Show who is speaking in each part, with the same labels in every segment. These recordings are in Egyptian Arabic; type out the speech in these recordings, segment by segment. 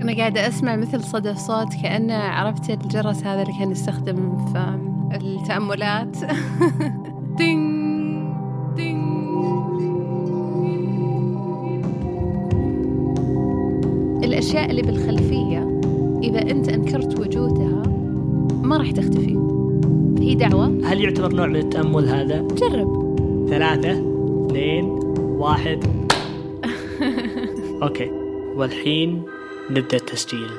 Speaker 1: أنا قاعدة أسمع مثل صدى صوت كأنه عرفت الجرس هذا اللي كان يستخدم في التأملات دينج دينج الأشياء اللي بالخلفية إذا أنت أنكرت وجودها ما راح تختفي هي دعوة
Speaker 2: هل يعتبر نوع من التأمل هذا؟
Speaker 1: جرب
Speaker 2: ثلاثة اثنين واحد أوكي والحين نبدأ التسجيل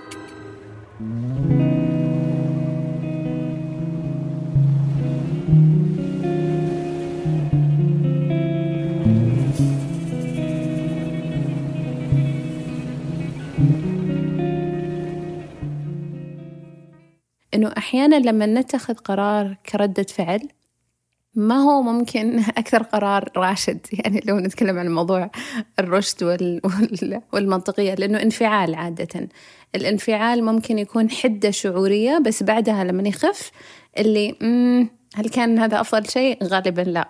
Speaker 1: إنه أحيانا لما نتخذ قرار كردة فعل ما هو ممكن أكثر قرار راشد يعني لو نتكلم عن موضوع الرشد وال... وال... والمنطقية لأنه انفعال عادة الانفعال ممكن يكون حدة شعورية بس بعدها لما يخف اللي مم هل كان هذا أفضل شيء؟ غالبا لا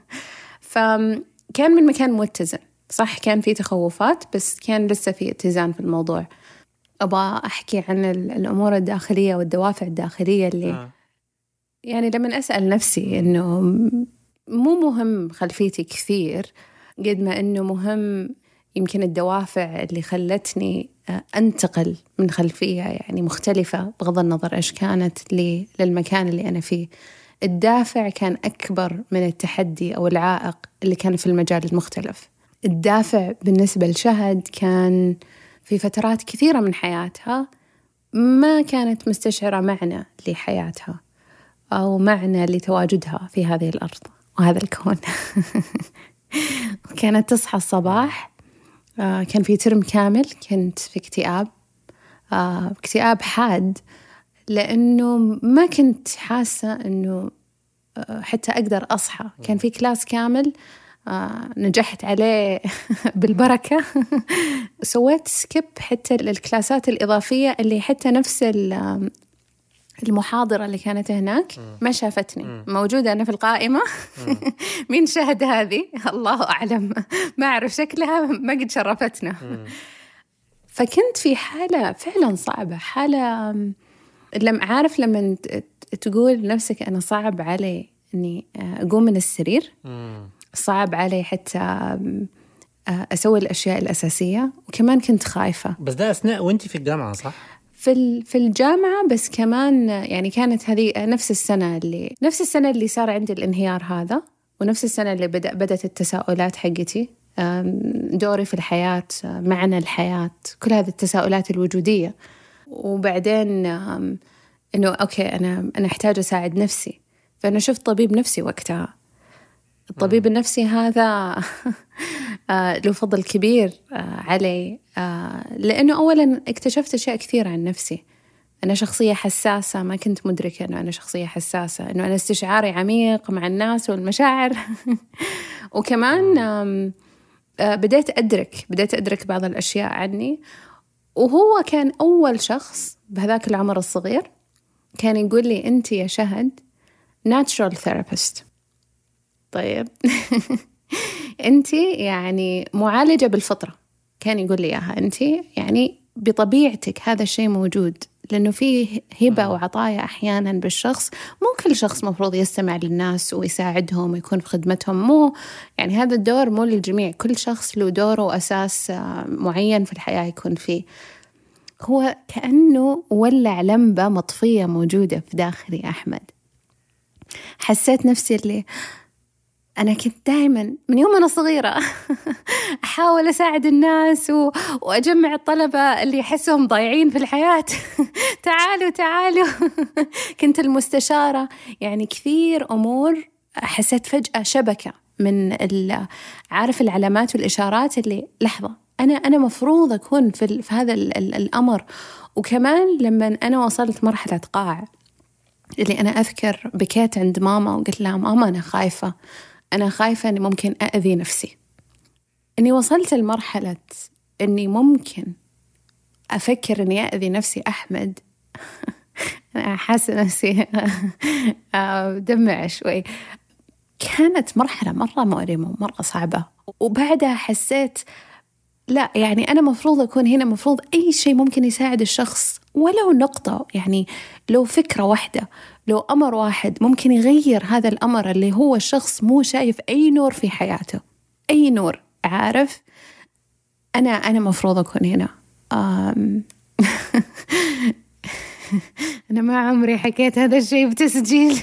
Speaker 1: فكان من مكان متزن صح كان في تخوفات بس كان لسه في اتزان في الموضوع أبغى أحكي عن الأمور الداخلية والدوافع الداخلية اللي آه. يعني لما أسأل نفسي إنه مو مهم خلفيتي كثير قد ما إنه مهم يمكن الدوافع اللي خلتني أنتقل من خلفية يعني مختلفة بغض النظر إيش كانت لي للمكان اللي أنا فيه الدافع كان أكبر من التحدي أو العائق اللي كان في المجال المختلف الدافع بالنسبة لشهد كان في فترات كثيرة من حياتها ما كانت مستشعرة معنى لحياتها أو معنى لتواجدها في هذه الأرض وهذا الكون كانت تصحى الصباح آه، كان في ترم كامل كنت في اكتئاب آه، اكتئاب حاد لأنه ما كنت حاسة أنه آه، حتى أقدر أصحى كان في كلاس كامل نجحت عليه بالبركة سويت سكيب حتى الكلاسات الإضافية اللي حتى نفس المحاضرة اللي كانت هناك ما شافتني موجودة أنا في القائمة مين شهد هذه الله أعلم ما أعرف شكلها ما قد شرفتنا فكنت في حالة فعلا صعبة حالة لم عارف لما تقول لنفسك أنا صعب علي إني أقوم من السرير صعب علي حتى أسوي الأشياء الأساسية وكمان كنت خايفة
Speaker 3: بس ده أثناء وأنت في الجامعة صح؟
Speaker 1: في في الجامعة بس كمان يعني كانت هذه نفس السنة اللي نفس السنة اللي صار عندي الانهيار هذا ونفس السنة اللي بدأ بدأت التساؤلات حقتي دوري في الحياة معنى الحياة كل هذه التساؤلات الوجودية وبعدين إنه أوكي أنا أنا أحتاج أساعد نفسي فأنا شفت طبيب نفسي وقتها الطبيب النفسي هذا آه، له فضل كبير آه، علي آه، لأنه أولا اكتشفت أشياء كثيرة عن نفسي أنا شخصية حساسة ما كنت مدركة أنه أنا شخصية حساسة أنه أنا استشعاري عميق مع الناس والمشاعر وكمان بديت أدرك بديت أدرك بعض الأشياء عني وهو كان أول شخص بهذاك العمر الصغير كان يقول لي أنت يا شهد natural therapist طيب أنت يعني معالجة بالفطرة كان يقول لي إياها أنت يعني بطبيعتك هذا الشيء موجود لأنه في هبة وعطايا أحيانا بالشخص مو كل شخص مفروض يستمع للناس ويساعدهم ويكون في خدمتهم مو يعني هذا الدور مو للجميع كل شخص له دوره وأساس آه، معين في الحياة يكون فيه هو كأنه ولع لمبة مطفية موجودة في داخلي أحمد حسيت نفسي اللي أنا كنت دائما من يوم أنا صغيرة أحاول أساعد الناس و... وأجمع الطلبة اللي أحسهم ضايعين في الحياة تعالوا تعالوا كنت المستشارة يعني كثير أمور حسيت فجأة شبكة من ال... عارف العلامات والإشارات اللي لحظة أنا أنا مفروض أكون في, ال... في هذا ال... ال... الأمر وكمان لما أنا وصلت مرحلة قاع اللي أنا أذكر بكيت عند ماما وقلت لها ماما أنا خايفة أنا خايفة أني ممكن أأذي نفسي أني وصلت لمرحلة أني ممكن أفكر أني أأذي نفسي أحمد أنا حاسة نفسي دمع شوي كانت مرحلة مرة مؤلمة ومرة صعبة وبعدها حسيت لا يعني أنا مفروض أكون هنا مفروض أي شيء ممكن يساعد الشخص ولو نقطة يعني لو فكرة واحدة لو أمر واحد ممكن يغير هذا الأمر اللي هو الشخص مو شايف أي نور في حياته أي نور عارف أنا أنا مفروض أكون هنا أم أنا ما عمري حكيت هذا الشيء بتسجيل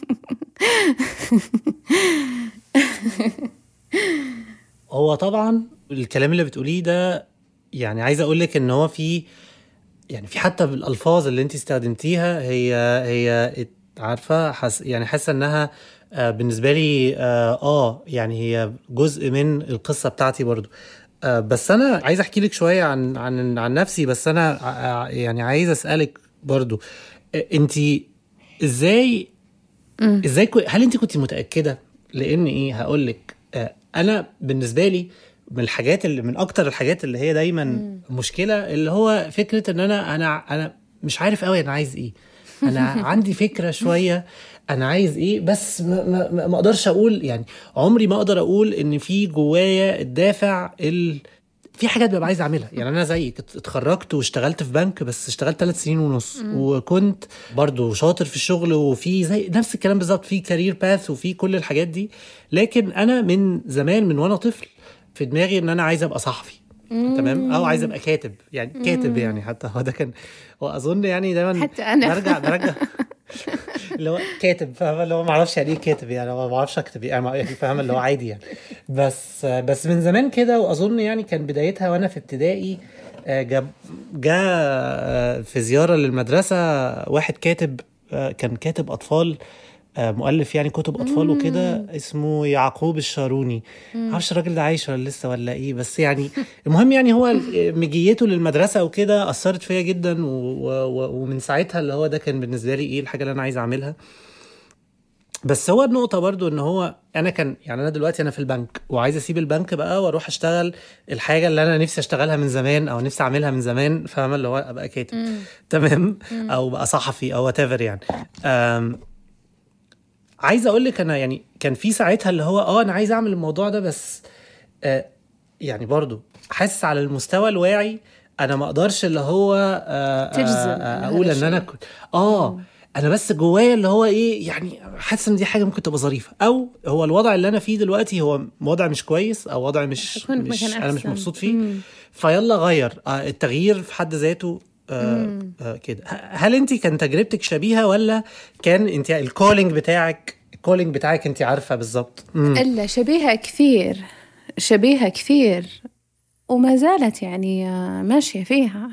Speaker 3: هو طبعا الكلام اللي بتقوليه ده يعني عايز اقول لك ان هو في يعني في حتى بالالفاظ اللي انت استخدمتيها هي هي ات- عارفه حس يعني حاسه انها آه، بالنسبه لي اه آه، يعني هي جزء من القصه بتاعتي برضو آه، بس انا عايز احكي لك شويه عن عن عن نفسي بس انا ع- ع- يعني عايز اسالك برضو انت ازاي ازاي كو... هل انت كنت متاكده لان ايه هقول لك آه انا بالنسبه لي من الحاجات اللي من اكتر الحاجات اللي هي دايما مشكله اللي هو فكره ان انا انا انا مش عارف قوي انا عايز ايه انا عندي فكره شويه انا عايز ايه بس ما, ما, ما- ما اقدرش اقول يعني عمري ما اقدر اقول ان في جوايا الدافع ال... في حاجات ببقى عايز اعملها يعني انا زيك ات- اتخرجت واشتغلت في بنك بس اشتغلت ثلاث سنين ونص وكنت برضو شاطر في الشغل وفي زي نفس الكلام بالظبط في كارير باث وفي كل الحاجات دي لكن انا من زمان من وانا طفل في دماغي ان انا عايز ابقى صحفي تمام او عايز ابقى كاتب يعني كاتب يعني حتى هو ده كان واظن يعني دايما
Speaker 1: حتى أنا.
Speaker 3: برجع برجع اللي هو كاتب فاهم اللي هو ما اعرفش يعني ايه كاتب يعني ما بعرفش اكتب يعني يعني فاهم اللي هو عادي يعني بس بس من زمان كده واظن يعني كان بدايتها وانا في ابتدائي آه، جاب جاء آه، في زياره للمدرسه واحد كاتب آه، كان كاتب اطفال آه، مؤلف يعني كتب اطفال وكده اسمه يعقوب الشاروني معرفش الراجل ده عايش ولا لسه ولا ايه بس يعني المهم يعني هو مجيته للمدرسه وكده اثرت فيا جدا و... و... و... ومن ساعتها اللي هو ده كان بالنسبه لي ايه الحاجه اللي انا عايز اعملها بس هو النقطة برضو ان هو انا كان يعني انا دلوقتي انا في البنك وعايز اسيب البنك بقى واروح اشتغل الحاجة اللي انا نفسي اشتغلها من زمان او نفسي اعملها من زمان فاهمة اللي هو ابقى كاتب تمام او بقى صحفي او وات يعني أم عايز اقول لك انا يعني كان في ساعتها اللي هو اه انا عايز اعمل الموضوع ده بس آه يعني برضو حاسس على المستوى الواعي انا ما اقدرش اللي هو آه
Speaker 1: تجزم
Speaker 3: آه
Speaker 1: إن
Speaker 3: آه
Speaker 1: هذا
Speaker 3: اقول ان انا
Speaker 1: الشيء.
Speaker 3: كنت اه انا بس جوايا اللي هو ايه يعني حاسس ان دي حاجه ممكن تبقى ظريفه او هو الوضع اللي انا فيه دلوقتي هو وضع مش كويس او وضع مش
Speaker 1: حكون في
Speaker 3: مش
Speaker 1: مكان
Speaker 3: انا مش
Speaker 1: أحسن.
Speaker 3: مبسوط فيه
Speaker 1: مم.
Speaker 3: فيلا غير آه التغيير في حد ذاته آه آه كده ه- هل انت كان تجربتك شبيهه ولا كان انت الكولينج بتاعك الكولينج بتاعك انت عارفه بالظبط مم.
Speaker 1: إلا شبيهة كثير شبيهة كثير وما زالت يعني آه، ماشية فيها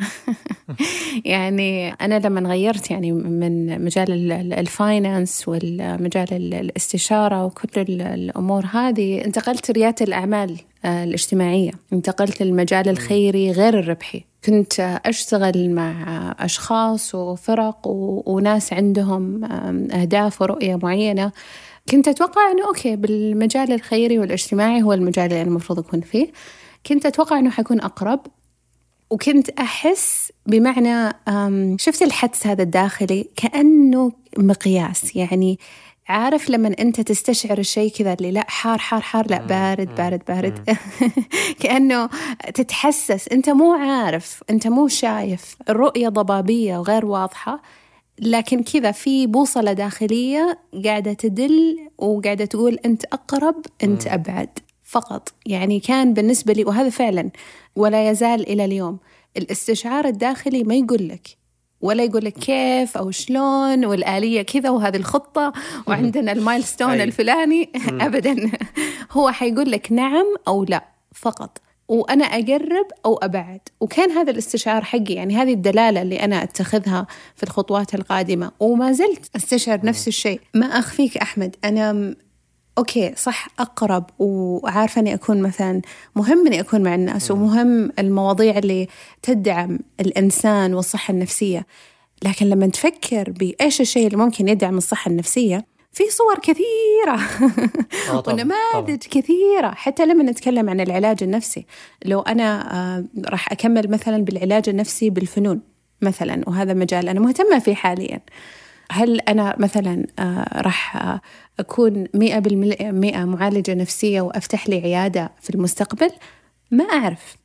Speaker 1: يعني أنا لما غيرت يعني من مجال ال- ال- الفاينانس والمجال ال- الاستشارة وكل ال- الأمور هذه انتقلت ريادة الأعمال آه، الاجتماعية انتقلت للمجال الخيري غير الربحي كنت آه، أشتغل مع آه، أشخاص وفرق و- وناس عندهم آم، أهداف ورؤية معينة كنت أتوقع أنه أوكي بالمجال الخيري والاجتماعي هو المجال اللي أنا المفروض أكون فيه كنت أتوقع أنه حيكون أقرب وكنت أحس بمعنى أم، شفت الحدس هذا الداخلي كأنه مقياس يعني عارف لما أنت تستشعر الشيء كذا اللي لا حار حار حار لا بارد بارد بارد كأنه تتحسس أنت مو عارف أنت مو شايف الرؤية ضبابية وغير واضحة لكن كذا في بوصلة داخلية قاعدة تدل وقاعدة تقول أنت أقرب أنت أبعد فقط يعني كان بالنسبة لي وهذا فعلا ولا يزال إلى اليوم الاستشعار الداخلي ما يقول لك ولا يقول لك كيف او شلون والاليه كذا وهذه الخطه وعندنا المايلستون
Speaker 3: أي.
Speaker 1: الفلاني ابدا هو حيقول لك نعم او لا فقط وانا اقرب او ابعد وكان هذا الاستشعار حقي يعني هذه الدلاله اللي انا اتخذها في الخطوات القادمه وما زلت استشعر نفس الشيء ما اخفيك احمد انا م- اوكي صح اقرب وعارفه اني اكون مثلا مهم اني اكون مع الناس ومهم المواضيع اللي تدعم الانسان والصحه النفسيه لكن لما تفكر بايش الشيء اللي ممكن يدعم الصحه النفسيه في صور كثيره
Speaker 3: آه طبعاً،
Speaker 1: ونماذج كثيره حتى لما نتكلم عن العلاج النفسي لو انا آه، راح اكمل مثلا بالعلاج النفسي بالفنون مثلا وهذا مجال انا مهتمه فيه حاليا هل أنا مثلا آه، راح آه، أكون مئة بالمئة معالجة نفسية وأفتح لي عيادة في المستقبل؟ ما أعرف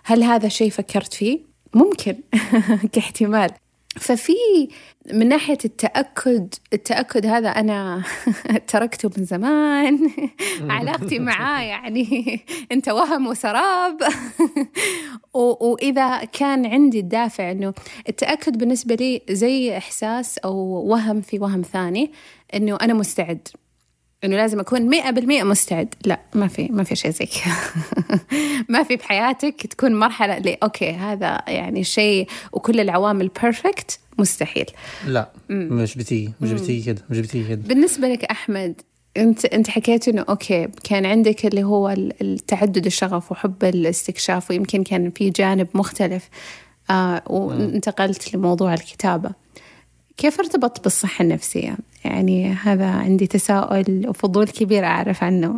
Speaker 1: هل هذا شيء فكرت فيه؟ ممكن كاحتمال ففي من ناحية التأكد التأكد هذا أنا تركته من زمان علاقتي معاه يعني أنت وهم وسراب وإذا كان عندي الدافع أنه التأكد بالنسبة لي زي إحساس أو وهم في وهم ثاني أنه أنا مستعد انه لازم اكون مئة بالمئة مستعد لا ما في ما في شيء زي كذا ما في بحياتك تكون مرحلة لي اوكي هذا يعني شيء وكل العوامل بيرفكت مستحيل
Speaker 3: لا مش بتيجي مش بتيجي كده مش بتيجي كده
Speaker 1: بالنسبة لك احمد انت انت حكيت انه اوكي كان عندك اللي هو التعدد الشغف وحب الاستكشاف ويمكن كان في جانب مختلف آه وانتقلت لموضوع الكتابة كيف ارتبط بالصحة النفسية؟ يعني هذا عندي تساؤل وفضول كبير أعرف عنه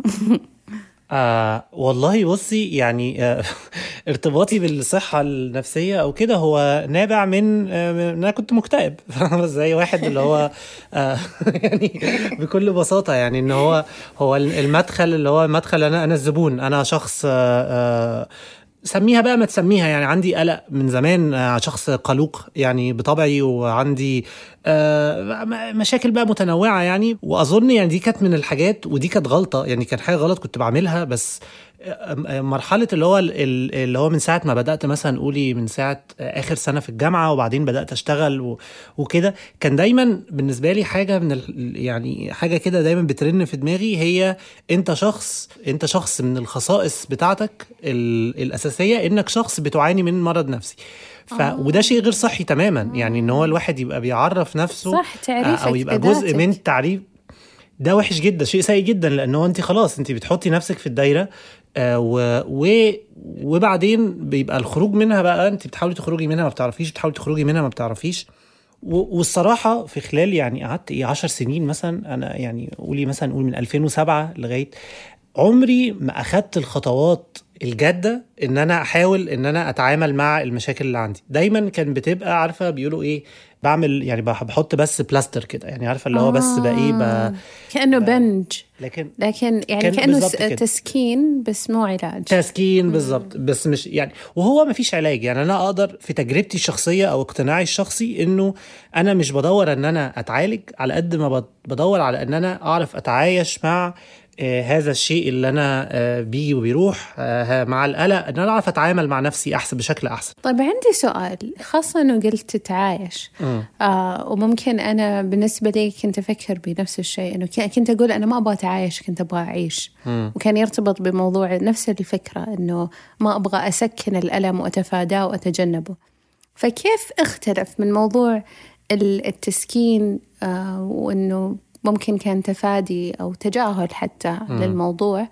Speaker 3: آه والله بصي يعني آه ارتباطي بالصحة النفسية أو كده هو نابع من, آه من أنا كنت مكتئب زي واحد اللي هو آه يعني بكل بساطة يعني إن هو هو المدخل اللي هو مدخل أنا أنا الزبون أنا شخص آه آه سميها بقى ما تسميها يعني عندي قلق من زمان شخص قلوق يعني بطبعي وعندي مشاكل بقى متنوعه يعني واظن يعني دي كانت من الحاجات ودي كانت غلطه يعني كان حاجه غلط كنت بعملها بس مرحله اللي هو اللي هو من ساعه ما بدات مثلا قولي من ساعه اخر سنه في الجامعه وبعدين بدات اشتغل وكده كان دايما بالنسبه لي حاجه من يعني حاجه كده دايما بترن في دماغي هي انت شخص انت شخص من الخصائص بتاعتك الاساسيه انك شخص بتعاني من مرض نفسي ف... آه. وده شيء غير صحي تماما يعني ان هو الواحد يبقى بيعرف نفسه
Speaker 1: صح تعريفك
Speaker 3: او يبقى
Speaker 1: بذاتك.
Speaker 3: جزء من التعريف ده وحش جدا شيء سيء جدا لانه انت خلاص انت بتحطي نفسك في الدايره آه و... و... وبعدين بيبقى الخروج منها بقى انت بتحاولي تخرجي منها ما بتعرفيش بتحاولي تخرجي منها ما بتعرفيش والصراحه في خلال يعني قعدت ايه 10 سنين مثلا انا يعني قولي مثلا قول من 2007 لغايه عمري ما اخدت الخطوات الجاده ان انا احاول ان انا اتعامل مع المشاكل اللي عندي دايما كان بتبقى عارفه بيقولوا ايه بعمل يعني بحط بس بلاستر كده يعني عارفه اللي هو بس بقى ايه بقى
Speaker 1: كانه بنج
Speaker 3: لكن
Speaker 1: لكن يعني كان كانه تسكين بس مو علاج
Speaker 3: تسكين بالظبط بس مش يعني وهو ما فيش علاج يعني انا اقدر في تجربتي الشخصيه او اقتناعي الشخصي انه انا مش بدور ان انا اتعالج على قد ما بدور على ان انا اعرف اتعايش مع آه هذا الشيء اللي انا آه بيجي وبيروح آه مع القلق ان انا اعرف اتعامل مع نفسي احسن بشكل احسن
Speaker 1: طيب عندي سؤال خاصه انه قلت تتعايش آه وممكن انا بالنسبه لي كنت افكر بنفس الشيء انه كنت اقول انا ما ابغى اتعايش كنت ابغى اعيش
Speaker 3: مم.
Speaker 1: وكان يرتبط بموضوع نفس الفكره انه ما ابغى اسكن الالم واتفاداه واتجنبه فكيف اختلف من موضوع التسكين آه وانه ممكن كان تفادي أو تجاهل حتى م. للموضوع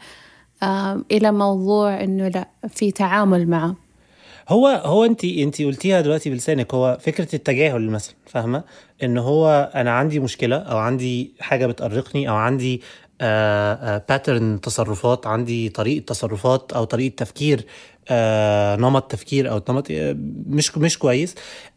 Speaker 1: إلى موضوع إنه لا في تعامل معه
Speaker 3: هو هو انت انت قلتيها دلوقتي بلسانك هو فكره التجاهل مثلا فاهمه ان هو انا عندي مشكله او عندي حاجه بتقرقني او عندي باترن تصرفات عندي طريقه تصرفات او طريقه تفكير آه نمط تفكير او نمط مش مش كويس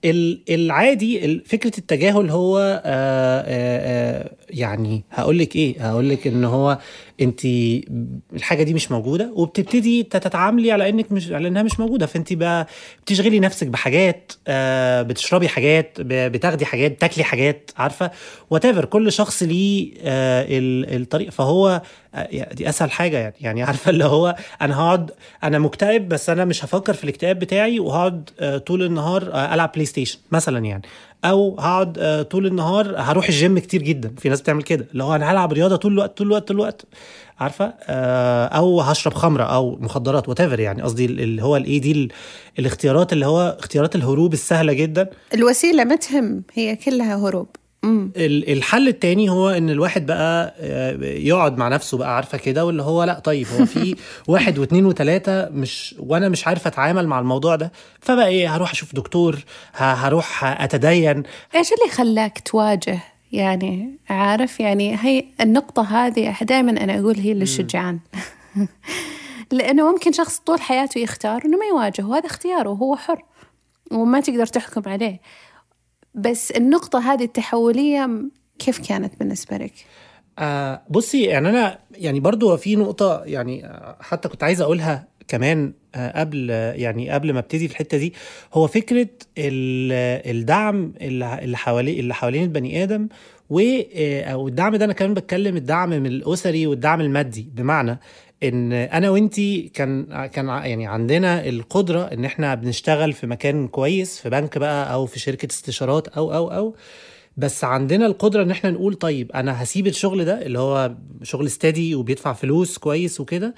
Speaker 3: العادي فكره التجاهل هو آه آه يعني هقول لك ايه هقول لك ان هو انت الحاجه دي مش موجوده وبتبتدي تتعاملي على انك مش على انها مش موجوده فانت بقى بتشغلي نفسك بحاجات آه بتشربي حاجات بتاخدي حاجات بتاكلي حاجات عارفه وات كل شخص ليه آه الطريق فهو دي اسهل حاجه يعني يعني عارفه اللي هو انا هقعد انا مكتئب بس انا مش هفكر في الاكتئاب بتاعي وهقعد طول النهار العب بلاي ستيشن مثلا يعني او هقعد طول النهار هروح الجيم كتير جدا في ناس بتعمل كده اللي هو انا هلعب رياضه طول الوقت طول الوقت طول الوقت عارفه او هشرب خمره او مخدرات وات يعني قصدي اللي هو الايه دي الاختيارات اللي هو اختيارات الهروب السهله جدا
Speaker 1: الوسيله ما تهم هي كلها هروب
Speaker 3: الحل التاني هو ان الواحد بقى يقعد مع نفسه بقى عارفه كده واللي هو لا طيب هو في واحد واثنين وثلاثه مش وانا مش عارف اتعامل مع الموضوع ده فبقى ايه هروح اشوف دكتور هروح اتدين
Speaker 1: ايش اللي خلاك تواجه يعني عارف يعني هي النقطه هذه دائما انا اقول هي للشجعان لانه ممكن شخص طول حياته يختار انه ما يواجه وهذا اختياره وهو حر وما تقدر تحكم عليه بس النقطة هذه التحولية كيف كانت بالنسبة لك؟
Speaker 3: آه بصي يعني أنا يعني برضو في نقطة يعني حتى كنت عايز أقولها كمان آه، قبل يعني قبل ما ابتدي في الحته دي هو فكره ال- الدعم اللي اللي حوالين اللي حوالين البني ادم و آه، او الدعم ده انا كمان بتكلم الدعم من الاسري والدعم المادي بمعنى ان انا وانتي كان كان ع- يعني عندنا القدره ان احنا بنشتغل في مكان كويس في بنك بقى او في شركه استشارات او او او بس عندنا القدره ان احنا نقول طيب انا هسيب الشغل ده اللي هو شغل استدي وبيدفع فلوس كويس وكده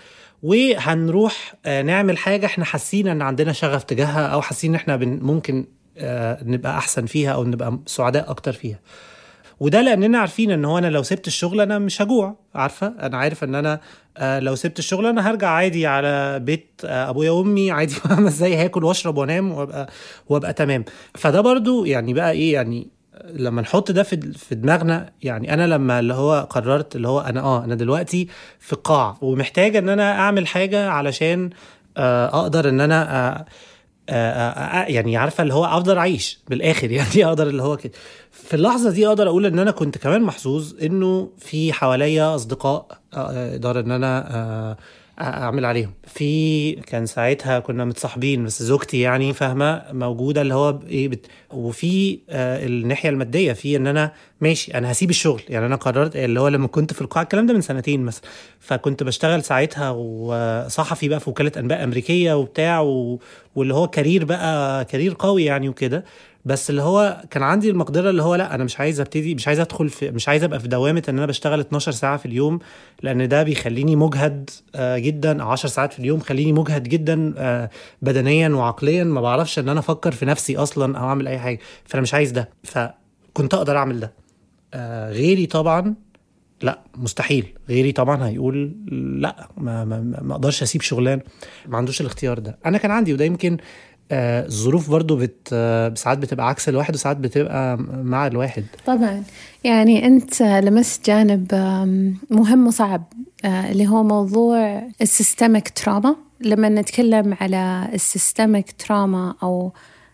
Speaker 3: وهنروح آه، نعمل حاجه احنا حاسين ان عندنا شغف تجاهها او حاسين ان احنا بن- ممكن آه، نبقى احسن فيها او نبقى سعداء اكتر فيها وده لاننا عارفين ان هو انا لو سبت الشغل انا مش هجوع عارفه انا عارف ان انا آه، لو سبت الشغل انا هرجع عادي على بيت آه، ابويا وامي عادي خمس ازاي هاكل واشرب وانام وابقى وابقى تمام فده برضو يعني بقى ايه يعني لما نحط ده في في دماغنا يعني انا لما اللي هو قررت اللي هو انا اه انا دلوقتي في قاع ومحتاج ان انا اعمل حاجه علشان آه، اقدر ان انا آه، آه، آه، آه، يعني عارفه اللي هو افضل اعيش بالاخر يعني اقدر اللي هو كده في اللحظه دي اقدر اقول ان انا كنت كمان محظوظ انه في حواليا اصدقاء آه، اقدر ان انا آه، اعمل عليهم في كان ساعتها كنا متصاحبين بس زوجتي يعني فاهمه موجوده اللي هو ايه بت... وفي آه الناحيه الماديه في ان انا ماشي انا هسيب الشغل يعني انا قررت اللي هو لما كنت في القاعه الكلام ده من سنتين مثلا فكنت بشتغل ساعتها وصحفي بقى في وكاله انباء امريكيه وبتاع و... واللي هو كارير بقى كارير قوي يعني وكده بس اللي هو كان عندي المقدره اللي هو لا انا مش عايز ابتدي مش عايز ادخل في مش عايز ابقى في دوامه ان انا بشتغل 12 ساعه في اليوم لان ده بيخليني مجهد آه جدا او 10 ساعات في اليوم خليني مجهد جدا آه بدنيا وعقليا ما بعرفش ان انا افكر في نفسي اصلا او اعمل اي حاجه فانا مش عايز ده فكنت اقدر اعمل ده آه غيري طبعا لا مستحيل غيري طبعا هيقول لا ما ما, ما اقدرش اسيب شغلان ما عندوش الاختيار ده انا كان عندي وده يمكن آه الظروف برضو بت آه ساعات بتبقى عكس الواحد وساعات بتبقى مع الواحد
Speaker 1: طبعا يعني انت لمست جانب مهم وصعب اللي هو موضوع السيستمك تراما لما نتكلم على السيستمك تراما او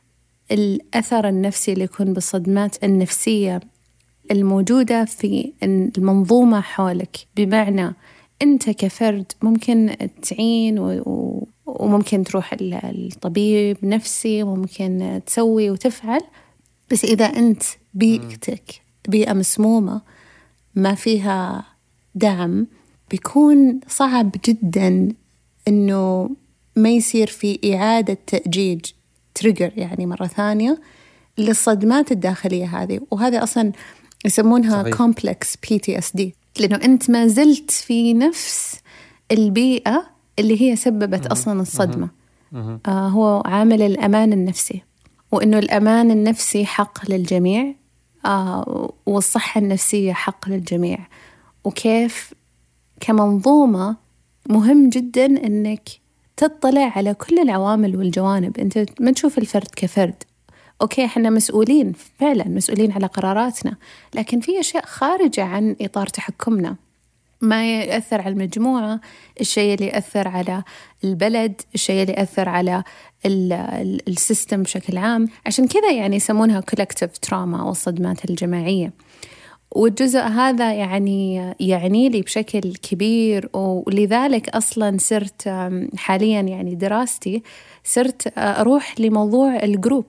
Speaker 1: الاثر النفسي اللي يكون بالصدمات النفسيه الموجوده في المنظومه حولك بمعنى انت كفرد ممكن تعين و... وممكن تروح الطبيب نفسي وممكن تسوي وتفعل بس إذا أنت بيئتك بيئة مسمومة ما فيها دعم بيكون صعب جدا إنه ما يصير في إعادة تأجيج تريجر يعني مرة ثانية للصدمات الداخلية هذه وهذا أصلا يسمونها صحيح. complex PTSD لأنه أنت ما زلت في نفس البيئة اللي هي سببت أصلا الصدمة آه هو عامل الأمان النفسي وإنه الأمان النفسي حق للجميع آه والصحة النفسية حق للجميع وكيف كمنظومة مهم جدا إنك تطلع على كل العوامل والجوانب أنت ما تشوف الفرد كفرد أوكي إحنا مسؤولين فعلا مسؤولين على قراراتنا لكن في أشياء خارجة عن إطار تحكمنا ما يأثر على المجموعة الشيء اللي يأثر على البلد الشيء اللي يأثر على السيستم بشكل عام عشان كذا يعني يسمونها collective تراما أو الصدمات الجماعية والجزء هذا يعني يعني لي بشكل كبير ولذلك أصلا صرت حاليا يعني دراستي صرت أروح لموضوع الجروب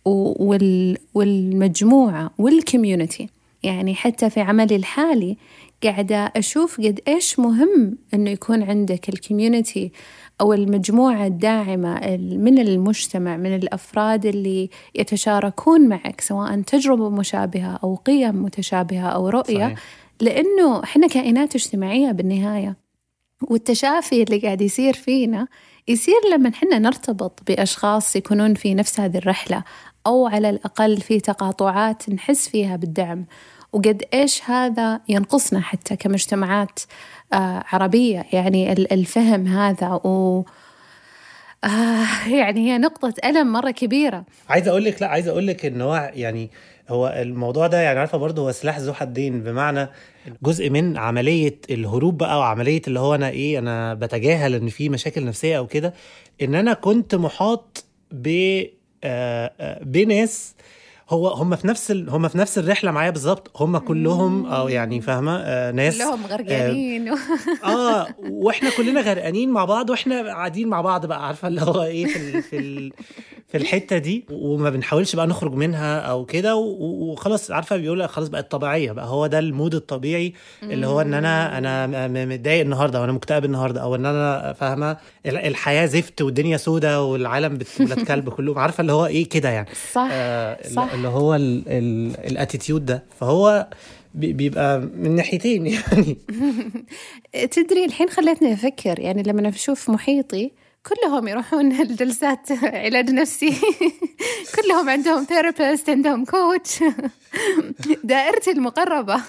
Speaker 1: والمجموعة والكوميونتي يعني حتى في عملي الحالي قاعدة أشوف قد إيش مهم إنه يكون عندك الكوميونتي أو المجموعة الداعمة من المجتمع من الأفراد اللي يتشاركون معك سواء تجربة مشابهة أو قيم متشابهة أو رؤية صحيح. لأنه إحنا كائنات اجتماعية بالنهاية والتشافي اللي قاعد يصير فينا يصير لما إحنا نرتبط بأشخاص يكونون في نفس هذه الرحلة أو على الأقل في تقاطعات نحس فيها بالدعم وقد إيش هذا ينقصنا حتى كمجتمعات آه عربية يعني الفهم هذا و آه يعني هي نقطة ألم مرة كبيرة
Speaker 3: عايز أقول لك لا عايز أقول لك إن هو يعني هو الموضوع ده يعني عارفة برضه هو سلاح ذو حدين بمعنى جزء من عملية الهروب بقى وعملية اللي هو أنا إيه أنا بتجاهل إن في مشاكل نفسية أو كده إن أنا كنت محاط ب آه بناس هو هم في نفس ال... هم في نفس الرحله معايا بالظبط هم كلهم او يعني فاهمه آه ناس
Speaker 1: كلهم غرقانين
Speaker 3: اه واحنا كلنا غرقانين مع بعض واحنا قاعدين مع بعض بقى عارفه اللي هو ايه في ال... في ال... في الحته دي وما بنحاولش بقى نخرج منها او كده و- وخلاص عارفه بيقول خلاص بقت طبيعيه بقى هو ده المود الطبيعي اللي هو ان انا انا م- م- متضايق النهارده وانا مكتئب النهارده او ان انا فاهمه ال- الحياه زفت والدنيا سودة والعالم بت- ولاد كلب كلهم عارفه اللي هو ايه كده يعني
Speaker 1: صح
Speaker 3: آه
Speaker 1: صح.
Speaker 3: اللي هو الاتيتيود ده فهو بي- بيبقى من ناحيتين يعني
Speaker 1: تدري الحين خلتني أفكر يعني لما أشوف محيطي كلهم يروحون الجلسات علاج نفسي كلهم عندهم ثيرابيست عندهم كوتش دائرتي المقربة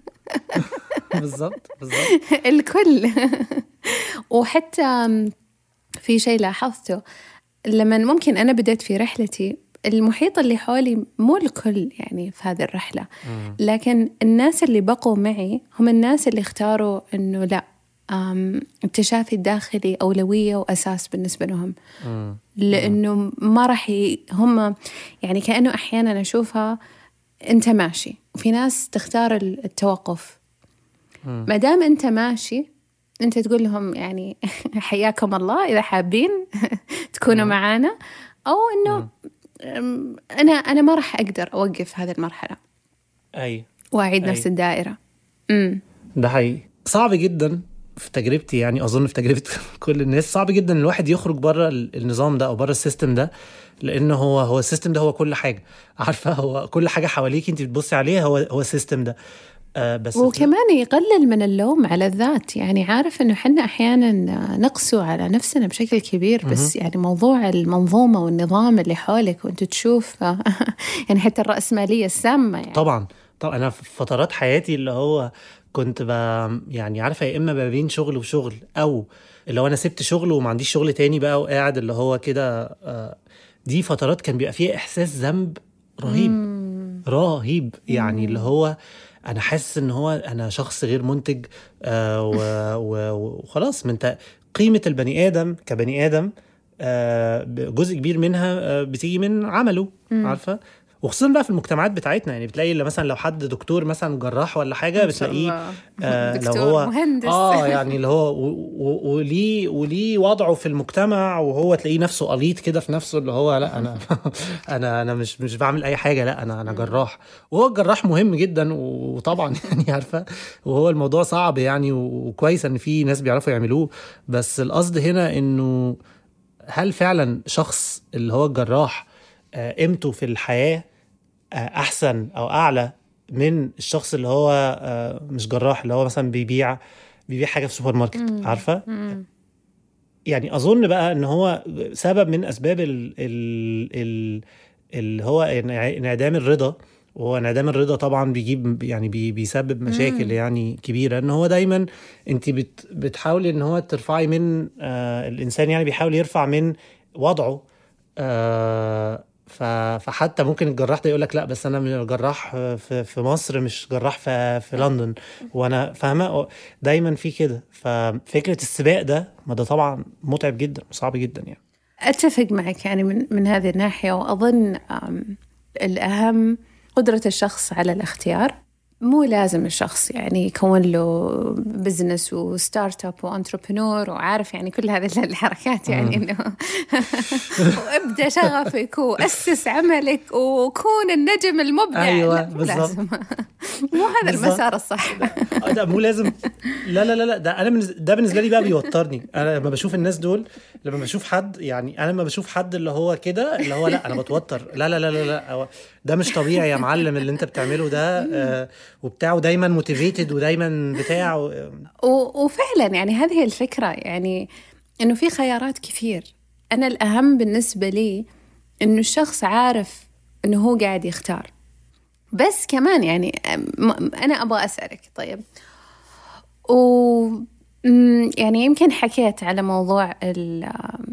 Speaker 3: بالظبط بالظبط
Speaker 1: الكل وحتى في شيء لاحظته لما ممكن أنا بدأت في رحلتي المحيط اللي حولي مو الكل يعني في هذه الرحلة لكن الناس اللي بقوا معي هم الناس اللي اختاروا أنه لا أم، التشافي الداخلي أولوية وأساس بالنسبة لهم لأنه ما راح ي... هم يعني كأنه أحيانا أشوفها أنت ماشي وفي ناس تختار التوقف ما دام أنت ماشي أنت تقول لهم يعني حياكم الله إذا حابين تكونوا معانا أو إنه أم، أنا أنا ما راح أقدر أوقف هذه المرحلة
Speaker 3: اي
Speaker 1: وأعيد
Speaker 3: أي.
Speaker 1: نفس الدائرة امم
Speaker 3: ده حقيقي صعب جدا في تجربتي يعني اظن في تجربه كل الناس صعب جدا ان الواحد يخرج بره ال- النظام ده او بره السيستم ده لان هو هو السيستم ده هو كل حاجه عارفه هو كل حاجه حواليك انت بتبصي عليها هو هو السيستم ده آه بس في-
Speaker 1: وكمان يقلل من اللوم على الذات يعني عارف انه حنا احيانا نقسو على نفسنا بشكل كبير بس يعني موضوع المنظومه والنظام اللي حولك وانت تشوف يعني حتى الراسماليه السامه يعني
Speaker 3: طبعا طبعا انا في فترات حياتي اللي هو كنت ب يعني عارفه يا اما ما بين شغل وشغل او اللي هو انا سبت شغل وما عنديش شغل تاني بقى وقاعد اللي هو كده آه، دي فترات كان بيبقى فيها احساس ذنب رهيب رهيب يعني اللي هو انا حاسس ان هو انا شخص غير منتج آه و- و- وخلاص ما انت قيمه البني ادم كبني ادم آه جزء كبير منها آه بتيجي من عمله عارفه وخصوصا بقى في المجتمعات بتاعتنا يعني بتلاقي اللي مثلا لو حد دكتور مثلا جراح ولا حاجه
Speaker 1: ما شاء
Speaker 3: بتلاقيه
Speaker 1: الله.
Speaker 3: آه لو
Speaker 1: دكتور،
Speaker 3: هو
Speaker 1: مهندس.
Speaker 3: اه يعني اللي هو و- و- وليه وليه وضعه في المجتمع وهو تلاقيه نفسه قليط كده في نفسه اللي هو لا انا انا انا مش مش بعمل اي حاجه لا انا انا جراح وهو الجراح مهم جدا وطبعا يعني عارفه وهو الموضوع صعب يعني وكويس ان في ناس بيعرفوا يعملوه بس القصد هنا انه هل فعلا شخص اللي هو الجراح آه، قيمته في الحياه آه، احسن او اعلى من الشخص اللي هو آه، مش جراح اللي هو مثلا بيبيع بيبيع حاجه في سوبر ماركت عارفه يعني اظن بقى ان هو سبب من اسباب ال ال ال اللي هو انع- انعدام الرضا وهو انعدام الرضا طبعا بيجيب يعني بي بيسبب مشاكل يعني كبيره ان هو دايما انت بت بتحاولي ان هو ترفعي من آه الانسان يعني بيحاول يرفع من وضعه آه ف- فحتى ممكن الجراح ده يقول لك لا بس انا من جراح في في مصر مش جراح في في لندن وانا فاهمه دايما في كده ففكره السباق ده ما ده طبعا متعب جدا وصعب جدا يعني
Speaker 1: أتفق معك يعني من, من هذه الناحية وأظن أم، الأهم قدرة الشخص على الاختيار مو لازم الشخص يعني يكون له بزنس وستارت اب وانتربرنور وعارف يعني كل هذه الحركات يعني انه وابدا شغفك واسس عملك وكون النجم المبدع
Speaker 3: أيوة،
Speaker 1: لا، مو
Speaker 3: بالضبط.
Speaker 1: لازم مو هذا
Speaker 3: بالضبط.
Speaker 1: المسار الصح
Speaker 3: آه، ده مو لازم لا لا لا لا ده انا بالنز- ده بالنسبه لي بقى بيوترني انا لما بشوف الناس دول لما بشوف حد يعني انا لما بشوف حد اللي هو كده اللي هو لا انا بتوتر لا لا لا لا لا هو ده مش طبيعي يا معلم اللي انت بتعمله ده آه وبتاعه دايما موتيفيتد ودايما بتاع و-
Speaker 1: و- وفعلا يعني هذه الفكرة يعني إنه في خيارات كثير أنا الأهم بالنسبة لي إنه الشخص عارف إنه هو قاعد يختار بس كمان يعني م- أنا أبغى أسألك طيب و م- يعني يمكن حكيت على موضوع ال-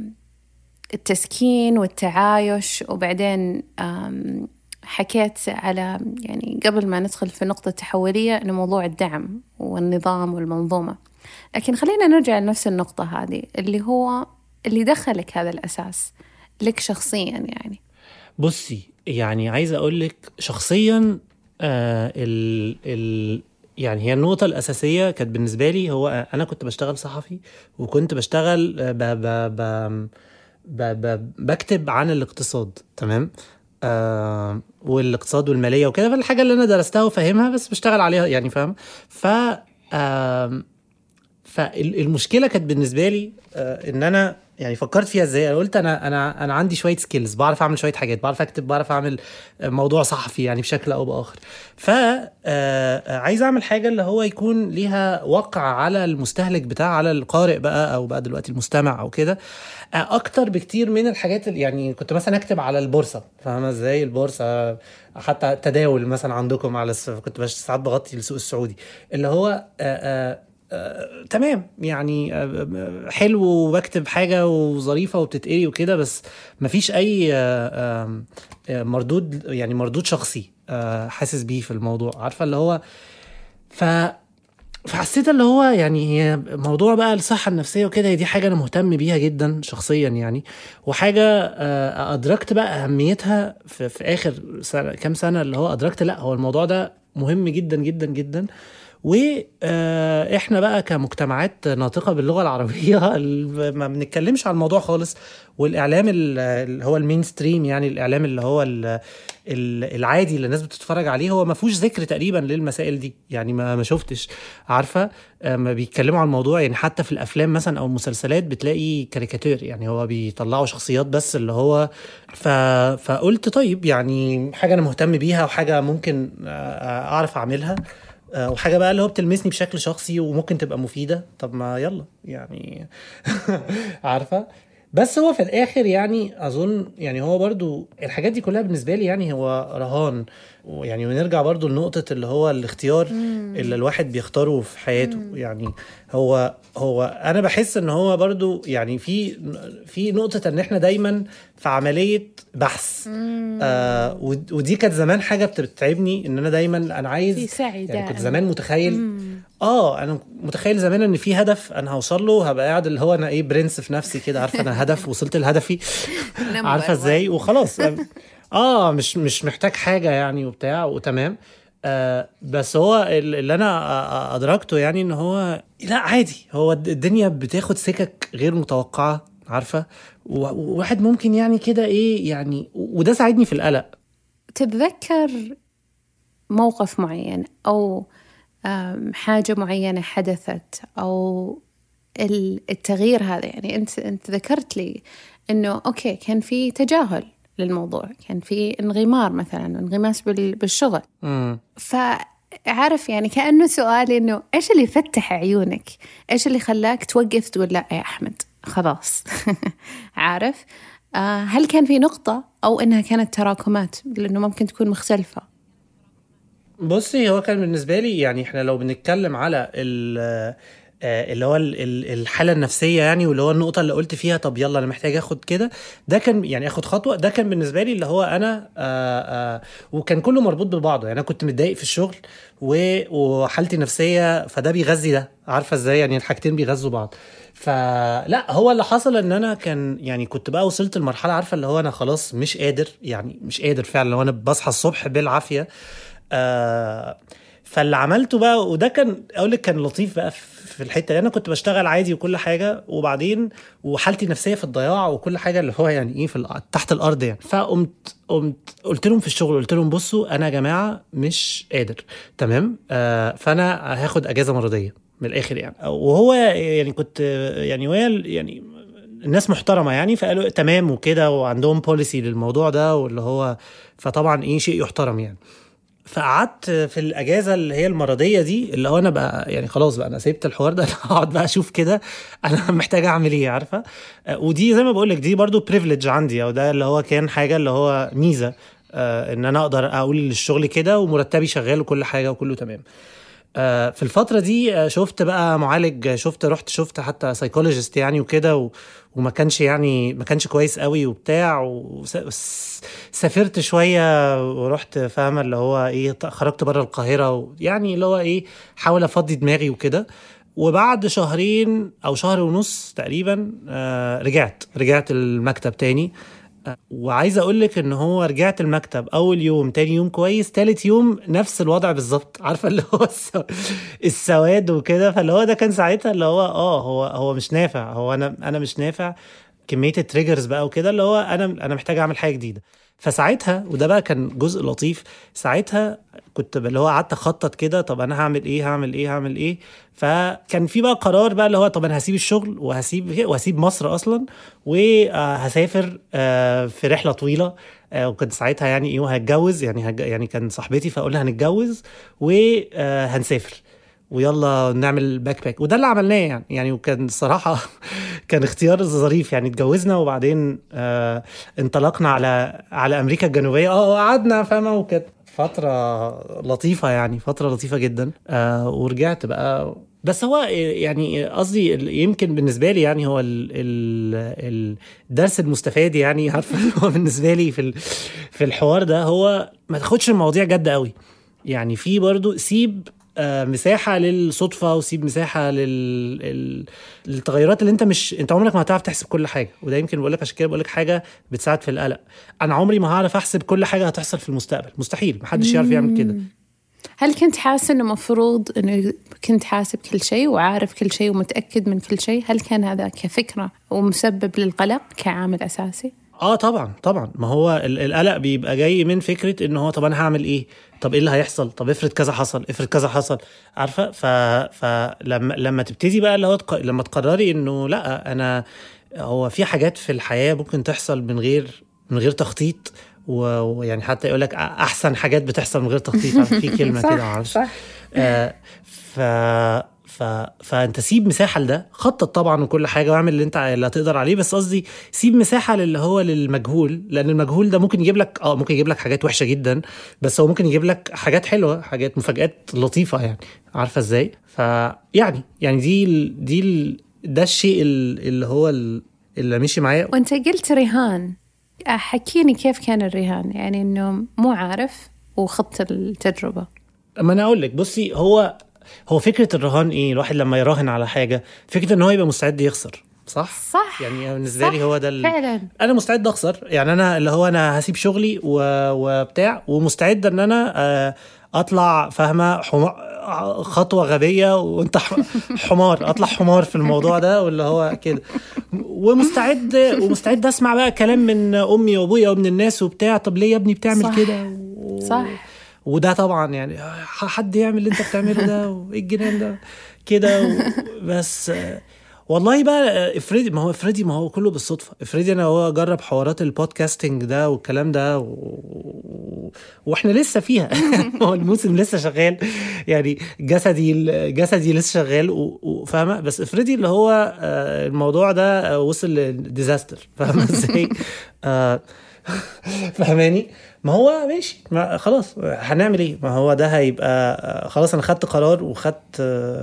Speaker 1: التسكين والتعايش وبعدين أم، حكيت على يعني قبل ما ندخل في النقطة التحولية إنه موضوع الدعم والنظام والمنظومة لكن خلينا نرجع لنفس النقطة هذه اللي هو اللي دخلك هذا الأساس لك شخصيا يعني
Speaker 3: بصي يعني عايز اقول لك شخصيا آه ال ال يعني هي النقطة الأساسية كانت بالنسبة لي هو أنا كنت بشتغل صحفي وكنت بشتغل ب ب ب ب ب بكتب عن الاقتصاد تمام آه والاقتصاد والمالية وكده فالحاجة اللي أنا درستها وفاهمها بس بشتغل عليها يعني فاهم ف آه فالمشكله كانت بالنسبه لي آه، ان انا يعني فكرت فيها ازاي انا قلت انا انا انا عندي شويه سكيلز بعرف اعمل شويه حاجات بعرف اكتب بعرف اعمل موضوع صحفي يعني بشكل او باخر ف آه، عايز اعمل حاجه اللي هو يكون ليها وقع على المستهلك بتاع على القارئ بقى او بقى دلوقتي المستمع او كده آه، اكتر بكتير من الحاجات اللي يعني كنت مثلا اكتب على البورصه فاهمه ازاي البورصه حتى التداول مثلا عندكم على الس... كنت بش ساعات بغطي السوق السعودي اللي هو آآ آآ آه تمام يعني آه حلو وبكتب حاجة وظريفة وبتتقري وكده بس مفيش أي آه مردود يعني مردود شخصي حاسس بيه في الموضوع عارفة اللي هو ف فحسيت اللي هو يعني هي موضوع بقى الصحة النفسية وكده دي حاجة أنا مهتم بيها جدا شخصيا يعني وحاجة أدركت بقى أهميتها في, في آخر سنة كام سنة اللي هو أدركت لا هو الموضوع ده مهم جدا جدا جدا واحنا بقى كمجتمعات ناطقه باللغه العربيه ما بنتكلمش عن الموضوع خالص والاعلام اللي هو المين ستريم يعني الاعلام اللي هو العادي اللي الناس بتتفرج عليه هو ما فيهوش ذكر تقريبا للمسائل دي يعني ما ما شفتش عارفه ما بيتكلموا عن الموضوع يعني حتى في الافلام مثلا او المسلسلات بتلاقي كاريكاتير يعني هو بيطلعوا شخصيات بس اللي هو ف... فقلت طيب يعني حاجه انا مهتم بيها وحاجه ممكن اعرف اعملها وحاجه بقى اللي هو بتلمسني بشكل شخصي وممكن تبقى مفيده طب ما يلا يعني عارفه بس هو في الاخر يعني اظن يعني هو برضو الحاجات دي كلها بالنسبه لي يعني هو رهان يعني ونرجع برضو لنقطة اللي هو الاختيار مم. اللي الواحد بيختاره في حياته مم. يعني هو هو انا بحس ان هو برضو يعني في في نقطة ان احنا دايما في عملية بحث آه ودي كانت زمان حاجة بتتعبني ان انا دايما انا عايز
Speaker 1: في سعي
Speaker 3: يعني كنت زمان متخيل مم. اه انا متخيل زمان ان في هدف انا هوصل له هبقى قاعد اللي هو انا ايه برنس في نفسي كده عارفه انا هدف وصلت لهدفي عارفه ازاي وخلاص اه مش مش محتاج حاجه يعني وبتاع وتمام آه بس هو اللي انا ادركته يعني ان هو لا عادي هو الدنيا بتاخد سكك غير متوقعه عارفه وواحد ممكن يعني كده ايه يعني وده ساعدني في القلق
Speaker 1: تتذكر موقف معين او حاجه معينه حدثت او التغيير هذا يعني انت انت ذكرت لي انه اوكي كان في تجاهل للموضوع كان في انغمار مثلا انغماس بالشغل
Speaker 3: مم.
Speaker 1: فعارف يعني كأنه سؤالي إنه إيش اللي فتح عيونك إيش اللي خلاك توقف تقول لا يا أحمد خلاص عارف آه هل كان في نقطة أو إنها كانت تراكمات لأنه ممكن تكون مختلفة
Speaker 3: بصي هو كان بالنسبة لي يعني احنا لو بنتكلم على اللي هو الحاله النفسيه يعني واللي هو النقطه اللي قلت فيها طب يلا انا محتاج اخد كده ده كان يعني اخد خطوه ده كان بالنسبه لي اللي هو انا آآ آآ وكان كله مربوط ببعضه يعني انا كنت متضايق في الشغل وحالتي نفسيه فده بيغذي ده عارفه ازاي يعني الحاجتين بيغذوا بعض فلا هو اللي حصل ان انا كان يعني كنت بقى وصلت لمرحله عارفه اللي هو انا خلاص مش قادر يعني مش قادر فعلا لو انا بصحى الصبح بالعافيه آه فاللي عملته بقى وده كان اقول لك كان لطيف بقى في الحته دي انا كنت بشتغل عادي وكل حاجه وبعدين وحالتي النفسيه في الضياع وكل حاجه اللي هو يعني ايه في تحت الارض يعني فقمت قمت قلت لهم في الشغل قلت لهم بصوا انا يا جماعه مش قادر تمام آه فانا هاخد اجازه مرضيه من الاخر يعني وهو يعني كنت يعني وهي يعني الناس محترمه يعني فقالوا تمام وكده وعندهم بوليسي للموضوع ده واللي هو فطبعا ايه شيء يحترم يعني فقعدت في الاجازه اللي هي المرضيه دي اللي هو انا بقى يعني خلاص بقى انا سيبت الحوار ده انا هقعد بقى اشوف كده انا محتاج اعمل ايه عارفه ودي زي ما بقول لك دي برضو بريفليج عندي او ده اللي هو كان حاجه اللي هو ميزه آه ان انا اقدر اقول للشغل كده ومرتبي شغال وكل حاجه وكله تمام آه في الفتره دي شفت بقى معالج شفت رحت شفت حتى سايكولوجيست يعني وكده و وما كانش يعني ما كانش كويس قوي وبتاع وسافرت شويه ورحت فاهمه اللي هو ايه خرجت بره القاهره يعني اللي هو ايه حاول افضي دماغي وكده وبعد شهرين او شهر ونص تقريبا آه رجعت رجعت المكتب تاني وعايز اقول لك ان هو رجعت المكتب اول يوم تاني يوم كويس تالت يوم نفس الوضع بالظبط عارفه اللي هو السو... السواد وكده فاللي هو ده كان ساعتها اللي هو اه هو هو مش نافع هو انا انا مش نافع كميه التريجرز بقى وكده اللي هو انا انا محتاج اعمل حاجه جديده فساعتها وده بقى كان جزء لطيف ساعتها كنت اللي هو قعدت اخطط كده طب انا هعمل ايه هعمل ايه هعمل ايه فكان في بقى قرار بقى اللي هو طب انا هسيب الشغل وهسيب وهسيب مصر اصلا وهسافر آه، في رحله طويله آه، وكنت ساعتها يعني ايه وهتجوز يعني هج... يعني كان صاحبتي فاقول لها هنتجوز وهنسافر ويلا نعمل باك باك وده اللي عملناه يعني يعني وكان الصراحه كان اختيار ظريف يعني اتجوزنا وبعدين آه انطلقنا على على امريكا الجنوبيه اه قعدنا فاهمه وكانت فتره لطيفه يعني فتره لطيفه جدا آه ورجعت بقى بس هو يعني قصدي يمكن بالنسبه لي يعني هو ال ال الدرس المستفاد يعني عارفه هو بالنسبه لي في في الحوار ده هو ما تاخدش المواضيع جد قوي يعني في برضو سيب آه، مساحه للصدفه وسيب مساحه لل... للتغيرات اللي انت مش انت عمرك ما هتعرف تحسب كل حاجه وده يمكن بقول لك عشان كده بقول لك حاجه بتساعد في القلق انا عمري ما هعرف احسب كل حاجه هتحصل في المستقبل مستحيل محدش يعرف يعمل كده
Speaker 1: هل كنت حاسس انه مفروض انه كنت حاسب كل شيء وعارف كل شيء ومتاكد من كل شيء هل كان هذا كفكره ومسبب للقلق كعامل اساسي
Speaker 3: اه طبعا طبعا ما هو القلق بيبقى جاي من فكره ان هو طب انا هعمل ايه طب ايه اللي هيحصل طب افرض كذا حصل افرض كذا حصل عارفه ف فلما لما تبتدي بقى اللي هو تق... لما تقرري انه لا انا هو في حاجات في الحياه ممكن تحصل من غير من غير تخطيط ويعني حتى يقول لك احسن حاجات بتحصل من غير تخطيط في كلمه كده معرفش آه ف ف... فانت سيب مساحه لده خطط طبعا وكل حاجه واعمل اللي انت اللي هتقدر عليه بس قصدي سيب مساحه للي هو للمجهول لان المجهول ده ممكن يجيب لك اه ممكن يجيب لك حاجات وحشه جدا بس هو ممكن يجيب لك حاجات حلوه حاجات مفاجات لطيفه يعني عارفه ازاي فيعني يعني دي ال... دي ال... ده الشيء اللي هو اللي مشي معايا
Speaker 1: وانت قلت رهان حكيني كيف كان الرهان يعني انه مو عارف وخط التجربه
Speaker 3: ما انا اقول لك بصي هو هو فكره الرهان ايه الواحد لما يراهن على حاجه فكره ان هو يبقى مستعد يخسر صح
Speaker 1: صح
Speaker 3: يعني بالنسبه لي هو ده
Speaker 1: فعلا
Speaker 3: انا مستعد اخسر يعني انا اللي هو انا هسيب شغلي و... وبتاع ومستعد ان انا آه، اطلع فاهمه حمار خطوه غبيه وانت حمار اطلع حمار في الموضوع ده واللي هو كده ومستعد ومستعد اسمع بقى كلام من امي وابويا ومن الناس وبتاع طب ليه يا ابني بتعمل كده
Speaker 1: و... صح
Speaker 3: وده طبعا يعني حد يعمل اللي انت بتعمله ده وايه الجنان ده كده بس والله بقى افرضي ما هو افرضي ما هو كله بالصدفه افرضي انا هو اجرب حوارات البودكاستنج ده والكلام ده و... واحنا لسه فيها هو الموسم لسه شغال يعني جسدي جسدي لسه شغال وفاهمه بس افرضي اللي هو آه، الموضوع ده وصل لديزاستر فاهمه ازاي آه، فاهماني ما هو ماشي ما خلاص هنعمل ايه ما هو ده هيبقى خلاص انا خدت قرار وخدت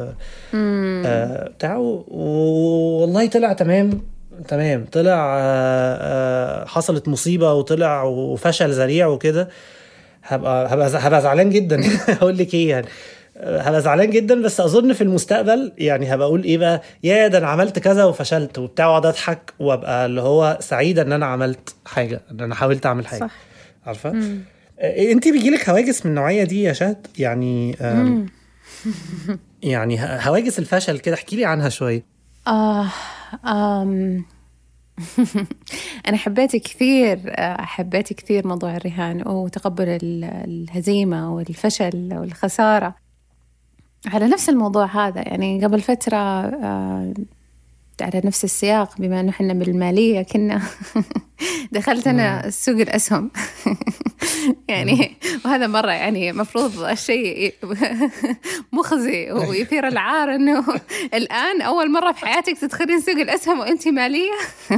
Speaker 3: آه بتاع والله طلع تمام تمام طلع آه آه حصلت مصيبه وطلع وفشل ذريع وكده هبقى هبقى هبقى زعلان جدا اقول لك ايه يعني هبقى زعلان جدا بس اظن في المستقبل يعني هبقى اقول ايه بقى يا ده انا عملت كذا وفشلت وبتاع واقعد اضحك وابقى اللي هو سعيده ان انا عملت حاجه ان انا حاولت اعمل حاجه صح. عارفه آه، انت بيجيلك هواجس من النوعيه دي يا شهد يعني يعني هواجس الفشل كده احكي لي عنها شويه
Speaker 1: آه آم أنا حبيت كثير آه، حبيت كثير موضوع الرهان وتقبل الهزيمة والفشل والخسارة على نفس الموضوع هذا يعني قبل فترة آه، على نفس السياق بما انه احنا بالماليه كنا دخلت انا سوق الاسهم يعني وهذا مره يعني مفروض شيء مخزي ويثير العار انه الان اول مره في حياتك تدخلين سوق الاسهم وانت ماليه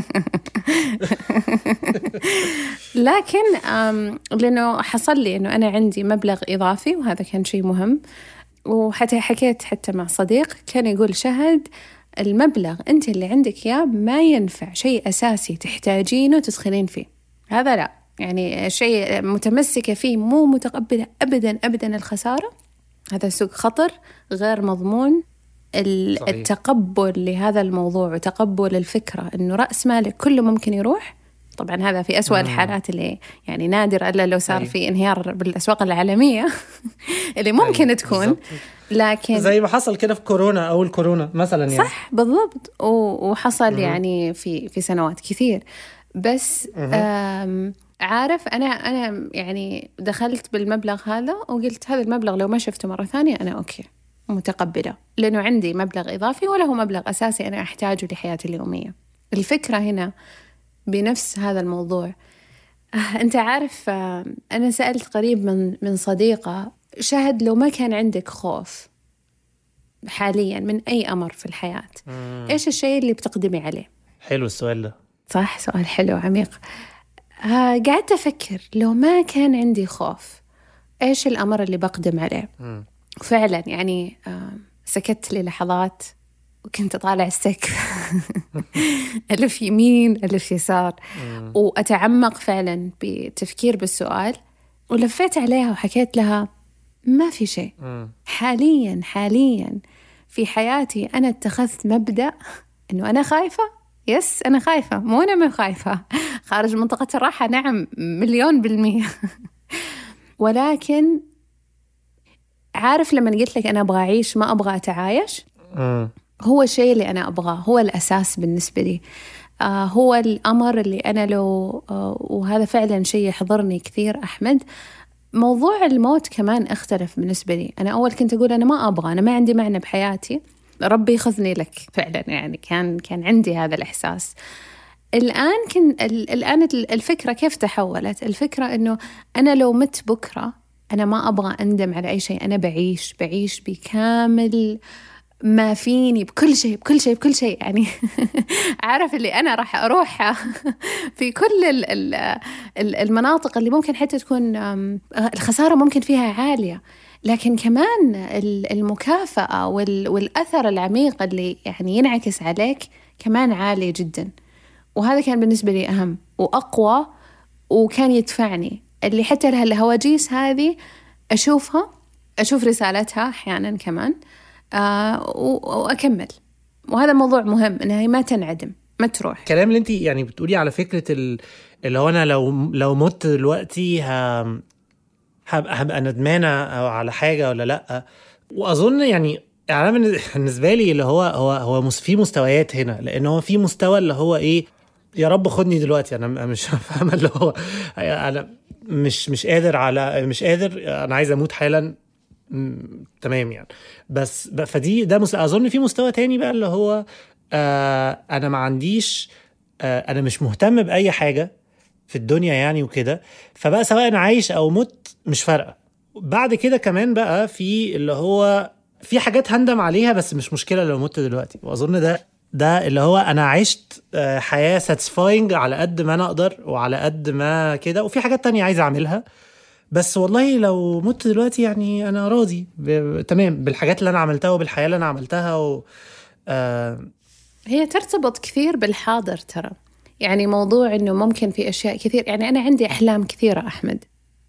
Speaker 1: لكن لانه حصل لي انه انا عندي مبلغ اضافي وهذا كان شيء مهم وحتى حكيت حتى مع صديق كان يقول شهد المبلغ أنت اللي عندك إياه ما ينفع شيء أساسي تحتاجينه تدخلين فيه هذا لا يعني شيء متمسكة فيه مو متقبلة أبدا أبدا الخسارة هذا سوق خطر غير مضمون صحيح. التقبل لهذا الموضوع وتقبل الفكرة أنه رأس مالك كله ممكن يروح طبعا هذا في أسوأ الحالات اللي يعني نادر إلا لو صار
Speaker 3: أيوة.
Speaker 1: في انهيار بالأسواق العالمية اللي ممكن
Speaker 3: أيوة،
Speaker 1: تكون
Speaker 3: بالظبط.
Speaker 1: لكن
Speaker 3: زي ما حصل كده في كورونا اول كورونا مثلا يعني
Speaker 1: صح بالضبط و- وحصل يعني في في سنوات كثير بس آم، عارف انا انا يعني دخلت بالمبلغ هذا وقلت هذا المبلغ لو ما شفته مره ثانيه انا اوكي متقبله لانه عندي مبلغ اضافي ولا هو مبلغ اساسي انا احتاجه لحياتي اليوميه الفكره هنا بنفس هذا الموضوع آه، انت عارف آه، انا سالت قريب من من صديقه شهد لو ما كان عندك خوف حاليا من اي امر في الحياه ايش الشيء اللي بتقدمي عليه
Speaker 3: حلو السؤال ده
Speaker 1: صح سؤال حلو عميق آه قعدت أفكر لو ما كان عندي خوف إيش الأمر اللي بقدم عليه
Speaker 3: مم.
Speaker 1: فعلا يعني آه سكت لي لحظات وكنت أطالع السقف ألف يمين ألف يسار وأتعمق فعلا بتفكير بالسؤال ولفيت عليها وحكيت لها ما في شيء
Speaker 3: مم.
Speaker 1: حاليا حاليا في حياتي أنا اتخذت مبدأ إنه أنا خايفة يس أنا خايفة مو أنا مو خايفة خارج منطقة الراحة نعم مليون بالمية ولكن عارف لما قلت لك أنا أبغى أعيش ما أبغى أتعايش
Speaker 3: مم.
Speaker 1: هو الشيء اللي أنا أبغاه هو الأساس بالنسبة لي آه هو الأمر اللي أنا لو آه وهذا فعلا شيء يحضرني كثير أحمد موضوع الموت كمان اختلف بالنسبة لي أنا أول كنت أقول أنا ما أبغى أنا ما عندي معنى بحياتي ربي يخذني لك فعلا يعني كان كان عندي هذا الإحساس الآن كن ال- الآن الفكرة كيف تحولت الفكرة أنه أنا لو مت بكرة أنا ما أبغى أندم على أي شيء أنا بعيش بعيش بكامل ما فيني بكل شيء بكل شيء بكل شيء يعني عارف اللي أنا راح أروح في كل ال- ال- ال- المناطق اللي ممكن حتى تكون أم، الخسارة ممكن فيها عالية لكن كمان ال- المكافأة وال- والأثر العميق اللي يعني ينعكس عليك كمان عالي جدا وهذا كان بالنسبة لي أهم وأقوى وكان يدفعني اللي حتى لها الهواجيس هذه أشوفها أشوف رسالتها أحيانا كمان آه و- وأكمل وهذا موضوع مهم إنها هي ما تنعدم ما تروح
Speaker 3: الكلام اللي انت يعني بتقولي على فكره ال- اللي هو انا لو لو مت دلوقتي ه... هبقى هبقى ندمانه او على حاجه ولا لا واظن يعني يعني أنا بالنسبة- بالنسبه لي اللي هو هو هو مس- في مستويات هنا لان هو في مستوى اللي هو ايه يا رب خدني دلوقتي انا م- مش فاهم اللي هو انا مش مش قادر على مش قادر انا عايز اموت حالا م- تمام يعني بس ب- فدي ده مس... اظن في مستوى تاني بقى اللي هو آه انا ما عنديش آه انا مش مهتم باي حاجه في الدنيا يعني وكده فبقى سواء انا عايش او مت مش فارقه بعد كده كمان بقى في اللي هو في حاجات هندم عليها بس مش مشكله لو مت دلوقتي واظن ده ده اللي هو انا عشت آه، حياه ساتسفاينج على قد ما انا اقدر وعلى قد ما كده وفي حاجات تانية عايز اعملها بس والله لو مت دلوقتي يعني انا راضي ب... ب- تمام بالحاجات اللي انا عملتها وبالحياه اللي انا عملتها و... آه
Speaker 1: هي ترتبط كثير بالحاضر ترى يعني موضوع انه ممكن في اشياء كثير يعني انا عندي احلام كثيره احمد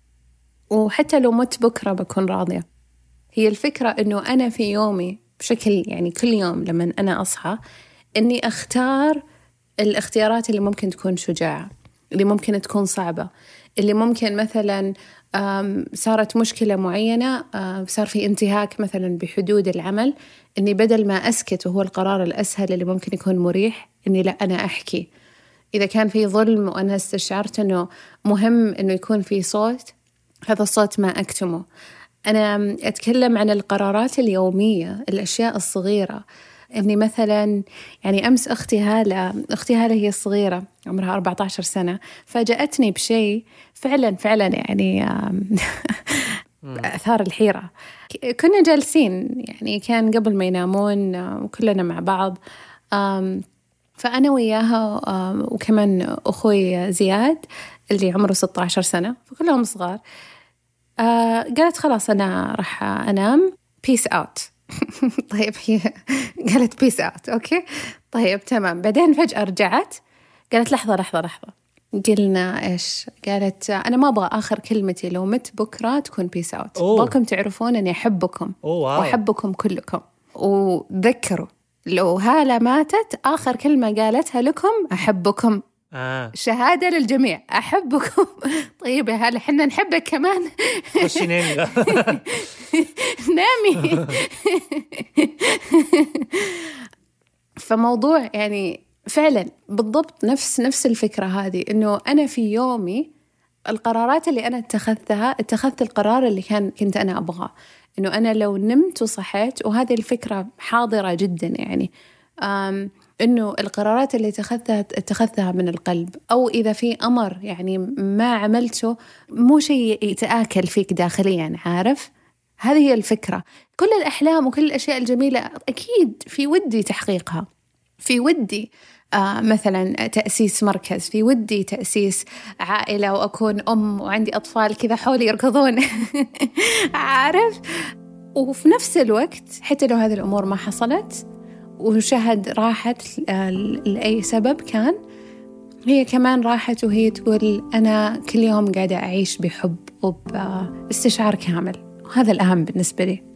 Speaker 1: وحتى لو مت بكره بكون راضيه هي الفكره انه انا في يومي بشكل يعني كل يوم لما انا اصحى اني اختار الاختيارات اللي ممكن تكون شجاعه اللي ممكن تكون صعبه اللي ممكن مثلا آم، صارت مشكله معينه آم، صار في انتهاك مثلا بحدود العمل اني بدل ما اسكت وهو القرار الاسهل اللي ممكن يكون مريح اني لا انا احكي اذا كان في ظلم وانا استشعرت انه مهم انه يكون في صوت هذا الصوت ما اكتمه انا اتكلم عن القرارات اليوميه الاشياء الصغيره اني مثلا يعني امس اختي هاله اختي هاله هي الصغيره عمرها 14 سنه فاجاتني بشيء فعلا فعلا يعني آم، اثار الحيره كنا جالسين يعني كان قبل ما ينامون آه، وكلنا مع بعض آم، فأنا وياها آم، وكمان أخوي زياد اللي عمره 16 سنة فكلهم صغار آه، قالت خلاص أنا راح أنام بيس أوت طيب هي قالت بيس أوت أوكي طيب تمام بعدين فجأة رجعت قالت لحظة لحظة لحظة قلنا إيش قالت أنا ما أبغى آخر كلمتي لو مت بكرة تكون بيس أوت
Speaker 3: أوه.
Speaker 1: أبغاكم تعرفون أني أحبكم
Speaker 3: أوه، واو.
Speaker 1: وأحبكم كلكم وذكروا لو هالة ماتت آخر كلمة قالتها لكم أحبكم
Speaker 3: اه
Speaker 1: شهادة للجميع أحبكم طيب يا هلا حنا نحبك كمان
Speaker 3: خشي نامي بقى
Speaker 1: نامي فموضوع يعني فعلا بالضبط نفس نفس الفكرة هذه إنه أنا في يومي القرارات اللي أنا اتخذتها اتخذت القرار اللي كان كنت أنا أبغاه إنه أنا لو نمت وصحيت وهذه الفكرة حاضرة جدا يعني أم انه القرارات اللي اتخذتها اتخذتها من القلب او اذا في امر يعني ما عملته مو شيء يتاكل فيك داخليا عارف هذه هي الفكره كل الاحلام وكل الاشياء الجميله اكيد في ودي تحقيقها في ودي آه مثلا تأسيس مركز في ودي تأسيس عائلة وأكون أم وعندي أطفال كذا حولي يركضون عارف وفي نفس الوقت حتى لو هذه الأمور ما حصلت وشهد راحت لأي سبب كان هي كمان راحت وهي تقول أنا كل يوم قاعدة أعيش بحب وباستشعار كامل وهذا الأهم بالنسبة لي